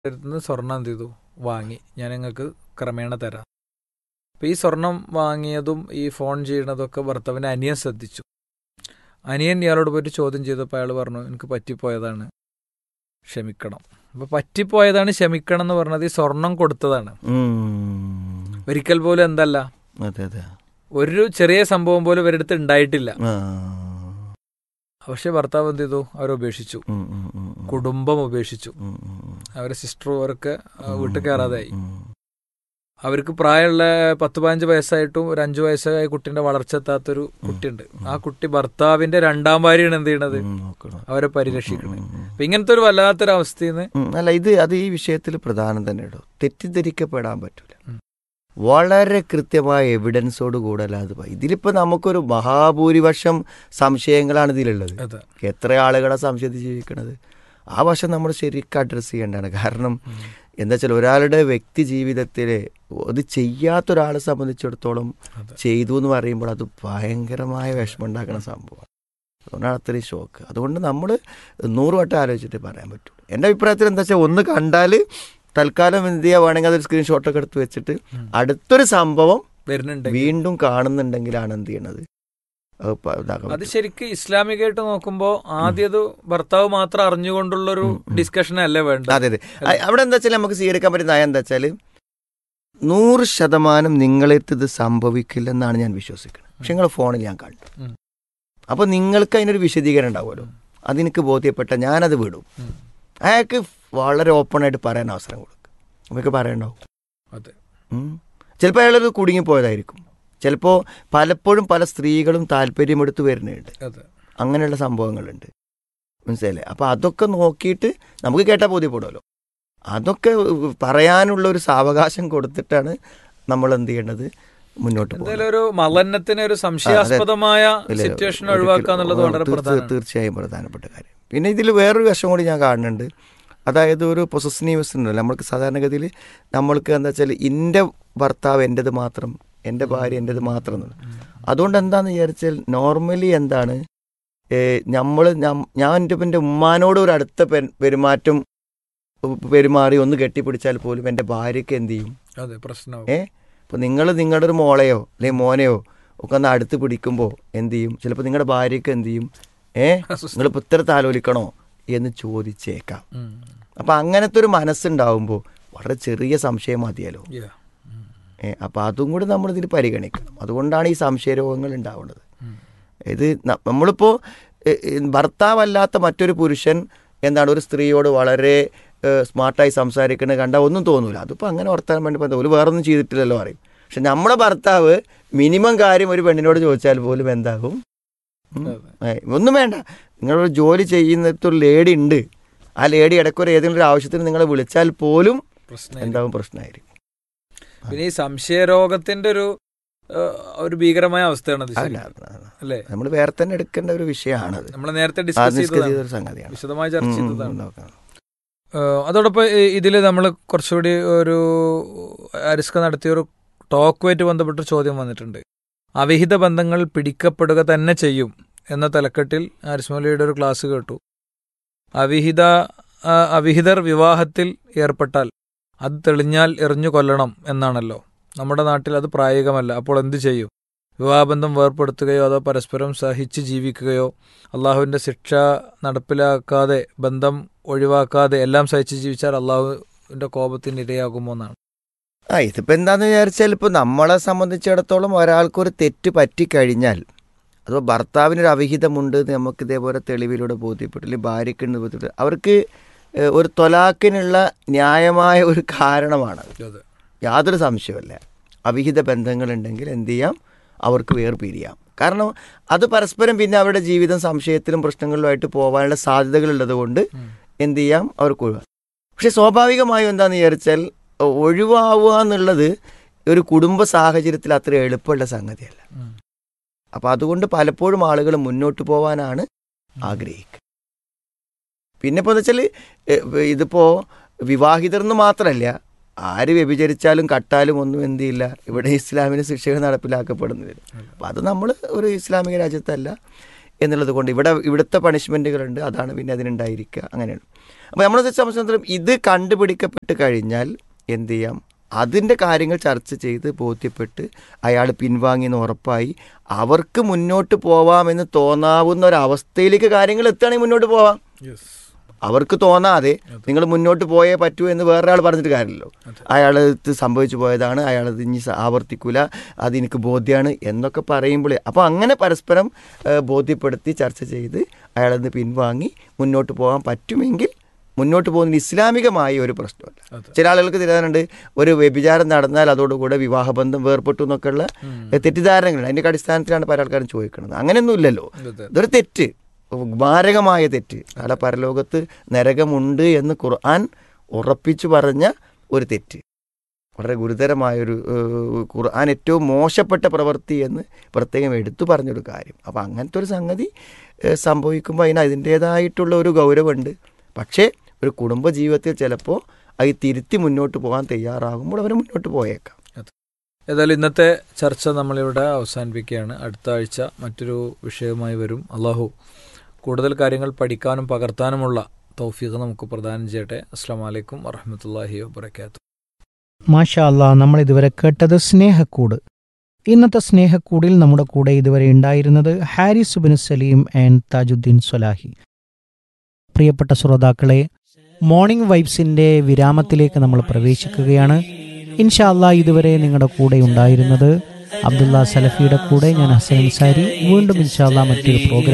അടുത്തുനിന്ന് സ്വർണം എന്ത് ചെയ്തു വാങ്ങി ഞാൻ നിങ്ങൾക്ക് ക്രമേണ തരാം അപ്പം ഈ സ്വർണം വാങ്ങിയതും ഈ ഫോൺ ചെയ്യണതൊക്കെ ഭർത്താവിൻ്റെ അനിയൻ ശ്രദ്ധിച്ചു അനിയൻ ഇയാളോട് പോയിട്ട് ചോദ്യം ചെയ്തപ്പോൾ അയാൾ പറഞ്ഞു എനിക്ക് പറ്റിപ്പോയതാണ് ക്ഷമിക്കണം അപ്പോൾ പറ്റിപ്പോയതാണ് ക്ഷമിക്കണം എന്ന് പറഞ്ഞത് ഈ സ്വർണം കൊടുത്തതാണ് ഉം. ഒരിക്കൽ പോലും എന്തല്ല അതെ അതെ ഒരു ചെറിയ സംഭവം പോലും ഇവരടുത്ത് ഉണ്ടായിട്ടില്ല ആ. പക്ഷെ ഭർത്താവ് എന്ത് ചെയ്തു അവരെ ഉപേക്ഷിച്ചു ഉം, ഉം, ഉം, ഉം. കുടുംബം ഉപേക്ഷിച്ചു ഉം, ഉം, ഉം. അവരെ സിസ്റ്ററും അവരൊക്കെ ആ, വീട്ടിൽ കയറാതായി ഉം. അവർക്ക് പ്രായമുള്ള പത്ത് പതിനഞ്ച് വയസ്സായിട്ടും ഒരു അഞ്ചു വയസ്സായ കുട്ടിന്റെ വളർച്ച എത്താത്തൊരു കുട്ടിയുണ്ട് ആ കുട്ടി ഭർത്താവിന്റെ രണ്ടാം ഭാര്യയാണ് എന്ത് ചെയ്യണത് ഉം, നോക്കണം. അവരെ പരിരക്ഷിക്കണത് ഉം, ഉം. അപ്പൊ ഇങ്ങനത്തെ ഒരു വല്ലാത്തൊരു അവസ്ഥയിൽ നിന്ന് ഉം, അല്ല ഇത് അത് ഈ വിഷയത്തിൽ പ്രധാനം തന്നെ ഇടോ തെറ്റിദ്ധരിക്കപ്പെടാൻ പറ്റൂല ഉം. വളരെ കൃത്യമായ എവിഡൻസോട് കൂടെ അല്ലാതെ പ- ഇതിലിപ്പോ നമുക്കൊരു മഹാഭൂരിപക്ഷം സംശയങ്ങളാണ് ഇതിലുള്ളത് അതെ എത്ര ആളുകളെ സംശയത്തിൽ ജീവിക്കണത് ആ വശം നമ്മൾ ശരിക്കും അഡ്രസ്സ് ചെയ്യേണ്ടതാണ് കാരണം എന്താ വെച്ചാൽ ഒരാളുടെ വ്യക്തി ജീവിതത്തിൽ അത് ചെയ്യാത്തൊരാളെ സംബന്ധിച്ചിടത്തോളം അതെ. ചെയ്തു എന്ന് പറയുമ്പോൾ അത് ഭയങ്കരമായ വിഷമം ഉണ്ടാക്കുന്ന സംഭവമാണ് അതുകൊണ്ടാണ് അത്രയും ഷോക്ക് അതുകൊണ്ട് നമ്മൾ നൂറ് വട്ടം ആലോചിച്ചിട്ട് പറയാൻ പറ്റുള്ളൂ എൻ്റെ അഭിപ്രായത്തിൽ എന്താ വെച്ചാൽ ഒന്ന് കണ്ടാൽ തൽക്കാലം എന്ത് ചെയ്യുക വേണമെങ്കിൽ അതൊരു സ്ക്രീൻഷോട്ടൊക്കെ എടുത്ത് വെച്ചിട്ട് ഉം. അടുത്തൊരു സംഭവം വരുന്നുണ്ട് വീണ്ടും കാണുന്നുണ്ടെങ്കിലാണ് എന്ത് ചെയ്യണത് അത് പ- ഇതാക്കാൻ അത് പറ്റും. ശരിക്കും ഇസ്ലാമികമായിട്ട് നോക്കുമ്പോ ആദ്യം അത് ഭർത്താവ് മാത്രം അറിഞ്ഞുകൊണ്ടുള്ള ഒരു ഡിസ്കഷൻ അല്ലേ വേണ്ടത് അതെ അതെ അ- അവിടെ എന്താ വെച്ചാൽ നമുക്ക് സ്വീകരിക്കാൻ പറ്റുന്ന നയം എന്താ വെച്ചാൽ നൂറ് ശതമാനം നിങ്ങളെടുത്ത് ഇത് സംഭവിക്കില്ലെന്നാണ് ഞാൻ വിശ്വസിക്കുന്നത് പക്ഷെ നിങ്ങളെ ഫോണിൽ ഞാൻ കണ്ടു ഉം. അപ്പോൾ നിങ്ങൾക്ക് അതിനൊരു വിശദീകരണം ഉണ്ടാവുമല്ലോ അതെനിക്ക് ബോധ്യപ്പെട്ട ഞാനത് വിടും ഉം. അയാൾക്ക് വളരെ ഓപ്പണായിട്ട് പറയാൻ അവസരം കൊടുക്കും നമുക്ക് പറയണ്ടാവും അതെ ചിലപ്പോൾ അയാളത് കുടുങ്ങിപ്പോയതായിരിക്കും ചിലപ്പോൾ പലപ്പോഴും പല സ്ത്രീകളും താല്പര്യമെടുത്ത് വരുന്നുണ്ട് അതെ അങ്ങനെയുള്ള സംഭവങ്ങളുണ്ട് മനസ്സിലായില്ലേ അപ്പോൾ അതൊക്കെ നോക്കിയിട്ട് നമുക്ക് കേട്ടാൽ ബോധ്യപ്പെടുമല്ലോ അതൊക്കെ പറയാനുള്ള ഒരു സാവകാശം കൊടുത്തിട്ടാണ് നമ്മൾ എന്ത് ചെയ്യേണ്ടത് മുന്നോട്ട് എന്തായാലും പോകുന്നത് ഒരു മലനത്തിന് ഒരു സംശയാസ്പദമായ ഇല്ല, സിറ്റുവേഷൻ ഒരിക്കലും- ഒഴിവാക്കുക എന്നുള്ളത് വളരെ തീർച്ച- പ്രധാനമാണ് തീർച്ചയായും പ്രധാനപ്പെട്ട കാര്യം പിന്നെ ഇതിൽ വേറൊരു വശം കൂടി ഞാൻ കാണുന്നുണ്ട് അതായത് ഒരു പൊസസ്നീവ്സ് ഉണ്ടല്ലോ നമ്മൾക്ക് സാധാരണഗതിയിൽ നമ്മൾക്ക് എന്താ വെച്ചാൽ എൻ്റെ ഭർത്താവ് എൻ്റെത് മാത്രം എൻ്റെ ഭാര്യ എൻ്റെത് മാത്രം എന്നുള്ളത് അതുകൊണ്ട് എന്താന്ന് വിചാരിച്ചാൽ നോർമലി എന്താണ് നമ്മൾ ഞാൻ എൻ്റെ എൻ്റെ ഉമ്മാനോട് ഒരു അടുത്ത പെ- പെരുമാറ്റം ഉ- പെരുമാറി ഒന്ന് കെട്ടിപ്പിടിച്ചാൽ പോലും എൻ്റെ ഭാര്യയ്ക്ക് എന്ത് ചെയ്യും അതെ പ്രശ്നമാവും ഏ അപ്പോൾ നിങ്ങൾ നിങ്ങളുടെ ഒരു മോളെയോ അല്ലെങ്കിൽ മോനെയോ ഒക്കെ ഒന്ന് അടുത്ത് പിടിക്കുമ്പോൾ എന്ത് ചെയ്യും ചിലപ്പോൾ നിങ്ങളുടെ ഭാര്യയ്ക്ക് എന്ത് ചെയ്യും ഏ നിങ്ങൾ പുത്ര താലോലിക്കണോ എന്ന് ചോദിച്ചേക്കാം ഉം. അപ്പം അങ്ങനത്തെ ഒരു മനസ്സുണ്ടാവുമ്പോൾ വളരെ ചെറിയ സംശയം മതിയല്ലോ Yeah. ഉം. ഏ അപ്പോൾ അതും കൂടി നമ്മളിതിൽ പരിഗണിക്കണം അതുകൊണ്ടാണ് ഈ സംശയരോഗങ്ങൾ ഉണ്ടാവുന്നത് ഉം. ഇത് ന- നമ്മളിപ്പോൾ എ, എ, ഭർത്താവല്ലാത്ത മറ്റൊരു പുരുഷൻ എന്താണ് ഒരു സ്ത്രീയോട് വളരെ ഏ, സ്മാർട്ടായി സംസാരിക്കുന്നത് കണ്ടാൽ ഒന്നും തോന്നൂല അതിപ്പോൾ അങ്ങനെ വർത്താനം വേണ്ടി ഒരു വേറൊന്നും ചെയ്തിട്ടില്ലല്ലോ പറയും പക്ഷെ നമ്മുടെ ഭർത്താവ് മിനിമം കാര്യം ഒരു പെണ്ണിനോട് ചോദിച്ചാൽ പോലും എന്താകും ഉം. അതെ. ഏ, ഒന്നും വേണ്ട നിങ്ങളൊരു ജോലി ചെയ്യുന്നിടത്തൊരു ലേഡി ഉണ്ട് ആ ലേഡി ഇടയ്ക്കൊരു ഏതെങ്കിലും ഒരു ആവശ്യത്തിന് നിങ്ങളെ വിളിച്ചാൽ പോലും പ്രശ്നമായിരിക്കും. എന്താകും പ്രശ്നമായിരിക്കും പിന്നെ ഈ സംശയരോഗത്തിന്റെ ഒരു ആ, ഒരു ഭീകരമായ അവസ്ഥയാണ് അത് അല്ല ശരിക്കും. അല്ലേ നമ്മൾ വേറെ തന്നെ എടുക്കേണ്ട ഒരു വിഷയമാണത് നമ്മൾ നേരത്തെ ആ ഡിസ്കസ് ഡിസ്കസ് ചെയ്തതാണ് ചെയ്തൊരു സംഗതിയാണ് വിശദമായി ചർച്ച ഉം, ഉം, ചെയ്തതാണ് നോക്കാം. ഏഹ് അതോടൊപ്പം ഇതിൽ നമ്മൾ കുറച്ചുകൂടി ഒരു അരിസ്ക നടത്തിയ ഒരു ടോക്കുമായിട്ട് ബന്ധപ്പെട്ട ചോദ്യം വന്നിട്ടുണ്ട് അവിഹിത ബന്ധങ്ങൾ പിടിക്കപ്പെടുക തന്നെ ചെയ്യും എന്ന തലക്കെട്ടിൽ അരിസ്മലിയുടെ ഒരു ക്ലാസ് കേട്ടു അവിഹിത ആ, അവിഹിതർ വിവാഹത്തിൽ ഏർപ്പെട്ടാൽ അത് തെളിഞ്ഞാൽ എറിഞ്ഞു കൊല്ലണം എന്നാണല്ലോ നമ്മുടെ നാട്ടിൽ അത് പ്രായോഗികമല്ല അപ്പോൾ എന്തു ചെയ്യും വിവാഹബന്ധം വേർപ്പെടുത്തുകയോ അതോ പരസ്പരം സഹിച്ച് ജീവിക്കുകയോ അള്ളാഹുവിൻ്റെ ശിക്ഷ നടപ്പിലാക്കാതെ ബന്ധം ഒഴിവാക്കാതെ എല്ലാം സഹിച്ച് ജീവിച്ചാൽ അള്ളാഹുവിൻ്റെ കോപത്തിന് ഇരയാകുമോ എന്നാണ് ആ ഇതിപ്പോ എന്താന്ന് വിചാരിച്ചാൽ ഇപ്പൊ നമ്മളെ സംബന്ധിച്ചിടത്തോളം ഒരാൾക്കൊരു തെറ്റ് പറ്റിക്കഴിഞ്ഞാൽ അഥവാ ഭർത്താവിനൊരു അവിഹിതമുണ്ട് എന്ന് നമുക്ക് ഇതേപോലെ തെളിവിലൂടെ ബോധ്യപ്പെട്ടില്ല ഭാര്യയ്ക്കുണ്ട് ബോധ്യപ്പെട്ടു അവർക്ക് ഏഹ്, ഒരു തൊലാക്കിനുള്ള ന്യായമായ ഒരു കാരണമാണ് അതെ യാതൊരു സംശയവുമില്ല അവിഹിത ബന്ധങ്ങളുണ്ടെങ്കിൽ എന്ത് ചെയ്യാം അവർക്ക് വേർപിരിയാം കാരണം അത് പരസ്പരം പിന്നെ അവരുടെ ജീവിതം സംശയത്തിലും പ്രശ്നങ്ങളിലുമായിട്ട് പോകാനുള്ള സാധ്യതകളുള്ളത് കൊണ്ട് എന്ത് ചെയ്യാം അവർക്ക് ഒഴിവാക്കാം പക്ഷെ സ്വാഭാവികമായും എന്താണെന്ന് വിചാരിച്ചാൽ ഒ- ഒഴിവാവുക എന്നുള്ളത് ഒരു കുടുംബ സാഹചര്യത്തിൽ അത്ര എളുപ്പമുള്ള സംഗതിയല്ല അപ്പം അതുകൊണ്ട് പലപ്പോഴും ആളുകൾ മുന്നോട്ട് പോകാനാണ് ആഗ്രഹിക്കുക പിന്നെ ഇപ്പോൾ എന്ന് വെച്ചാൽ ഇതിപ്പോൾ വിവാഹിതർ എന്ന് മാത്രമല്ല ആര് വ്യഭിചരിച്ചാലും കട്ടാലും ഒന്നും എന്ത് ചെയ്യില്ല ഇവിടെ ഇസ്ലാമിന് ശിക്ഷകൾ നടപ്പിലാക്കപ്പെടുന്നില്ല അപ്പം അത് നമ്മൾ ഒരു ഇസ്ലാമിക രാജ്യത്തല്ല എന്നുള്ളത് കൊണ്ട് ഇവിടെ ഇവിടുത്തെ പണിഷ്മെൻറ്റുകളുണ്ട് അതാണ് പിന്നെ അതിനുണ്ടായിരിക്കുക അങ്ങനെയാണ് അപ്പോൾ നമ്മളെ സംബന്ധിച്ചിടത്തോളം ഇത് കണ്ടുപിടിക്കപ്പെട്ട് കഴിഞ്ഞാൽ എന്ത് ചെയ്യാം അതിൻ്റെ കാര്യങ്ങൾ ചർച്ച ചെയ്ത് ബോധ്യപ്പെട്ട് അയാൾ പിൻവാങ്ങി എന്ന് ഉറപ്പായി അവർക്ക് മുന്നോട്ട് പോവാമെന്ന് തോന്നാവുന്ന ഒരവസ്ഥയിലേക്ക് കാര്യങ്ങൾ എത്തുകയാണെങ്കിൽ മുന്നോട്ട് പോവാം അവർക്ക് തോന്നാതെ നിങ്ങൾ മുന്നോട്ട് പോയേ പറ്റൂ എന്ന് വേറൊരാൾ പറഞ്ഞിട്ട് കാര്യമില്ലല്ലോ അയാൾ ഇത് സംഭവിച്ചു പോയതാണ് അയാൾ ഇത് ഇനി സ- ആവർത്തിക്കൂല അത് എനിക്ക് ബോധ്യമാണ് എന്നൊക്കെ പറയുമ്പോൾ അപ്പോൾ അങ്ങനെ പരസ്പരം ഏഹ്, ബോധ്യപ്പെടുത്തി ചർച്ച ചെയ്ത് അയാളത് പിൻവാങ്ങി മുന്നോട്ട് പോകാൻ പറ്റുമെങ്കിൽ മുന്നോട്ട് പോകുന്നതിന് ഇസ്ലാമികമായ ഒരു പ്രശ്നമല്ല ചില ആളുകൾക്ക് തിരിയാനുണ്ട് ഒരു വ്യഭിചാരം നടന്നാൽ അതോടുകൂടെ വിവാഹബന്ധം വേർപെട്ടു എന്നൊക്കെയുള്ള തെറ്റിദ്ധാരണകളുണ്ട് അതിൻ്റെ അടിസ്ഥാനത്തിലാണ് പല ആൾക്കാരും ചോദിക്കുന്നത് അങ്ങനെയൊന്നും ഇല്ലല്ലോ അതെ. ഇതൊരു തെറ്റ് മാരകമായ തെറ്റ് നാളെ പരലോകത്ത് നരകമുണ്ട് എന്ന് ഖുർആൻ ഉറപ്പിച്ചു പറഞ്ഞ ഒരു തെറ്റ് വളരെ ഗുരുതരമായൊരു ഏഹ്, ഖുർആൻ ഏറ്റവും മോശപ്പെട്ട പ്രവൃത്തി എന്ന് പ്രത്യേകം എടുത്തു പറഞ്ഞൊരു കാര്യം അപ്പോൾ അങ്ങനത്തെ ഒരു സംഗതി ഏഹ്, സംഭവിക്കുമ്പോൾ അതിന് അതിൻ്റേതായിട്ടുള്ള ഒരു ഗൗരവമുണ്ട് പക്ഷേ ഒരു കുടുംബ ജീവിതത്തിൽ ചിലപ്പോൾ അത് തിരുത്തി മുന്നോട്ട് പോകാൻ തയ്യാറാകുമ്പോൾ അവർ മുന്നോട്ട് പോയേക്കാം ഏതായാലും ഇന്നത്തെ ചർച്ച നമ്മളിവിടെ അവസാനിപ്പിക്കുകയാണ് അടുത്ത ആഴ്ച മറ്റൊരു വിഷയവുമായി വരും അള്ളാഹു കൂടുതൽ കാര്യങ്ങൾ പഠിക്കാനും പകർത്താനുമുള്ള തൗഫീഖ് നമുക്ക് പ്രദാനം ചെയ്യട്ടെ അസ്സാം വലൈക്കും വറഹമത്തല്ലാഹി വാബർക്കാത്തു മാഷാ അല്ലാ നമ്മൾ ഇതുവരെ കേട്ടത് സ്നേഹക്കൂട് ഇന്നത്തെ സ്നേഹക്കൂടിൽ നമ്മുടെ കൂടെ ഇതുവരെ ഉണ്ടായിരുന്നത് ഹാരിസ് ബിൻ സലീം ആൻഡ് താജുദ്ദീൻ സ്വലാഹി പ്രിയപ്പെട്ട ശ്രോതാക്കളെ മോർണിംഗ് വൈബ്സിന്റെ വിരാമത്തിലേക്ക് നമ്മൾ പ്രവേശിക്കുകയാണ് ഇൻഷാ അല്ലാ ഇതുവരെ നിങ്ങളുടെ കൂടെ ഉണ്ടായിരുന്നത് അബ്ദുള്ള സലഫിയുടെ കൂടെ ഞാൻ ഹസൻ അൻസാരി വീണ്ടും ഇൻഷാ അല്ലാ മറ്റൊരു പ്രോഗ്രാം